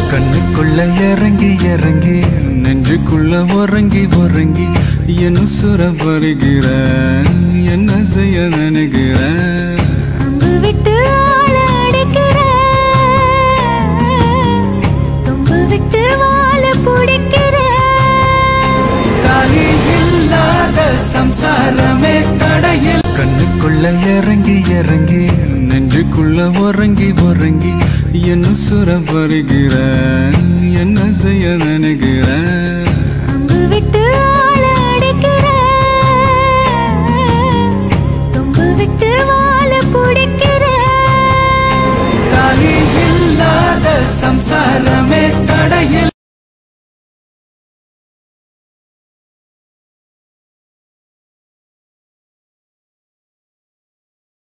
கண்ணுக்குள்ள இறங்கி இறங்கி நெஞ்சுக்குள்ள உறங்கி உறங்கி என் சுர வருகிற என்ன செய்ய நினைக்கிற அம்பு விட்டு ஆள அடிக்கிற தொம்பு விட்டு வாழ பிடிக்கிற தாலி இல்லாத சம்சாரமே தடையில் கண்ணுக்குள்ள இறங்கி இறங்கி நெஞ்சுக்குள்ள உறங்கி உறங்கி என் சுர வருகிற என்ன செய்ய நினைக்கிற அம்பு விட்டு ஆள அடிக்கிற தொம்பு விட்டு வாழ பிடிக்கிற தாலி இல்லாத சம்சாரம்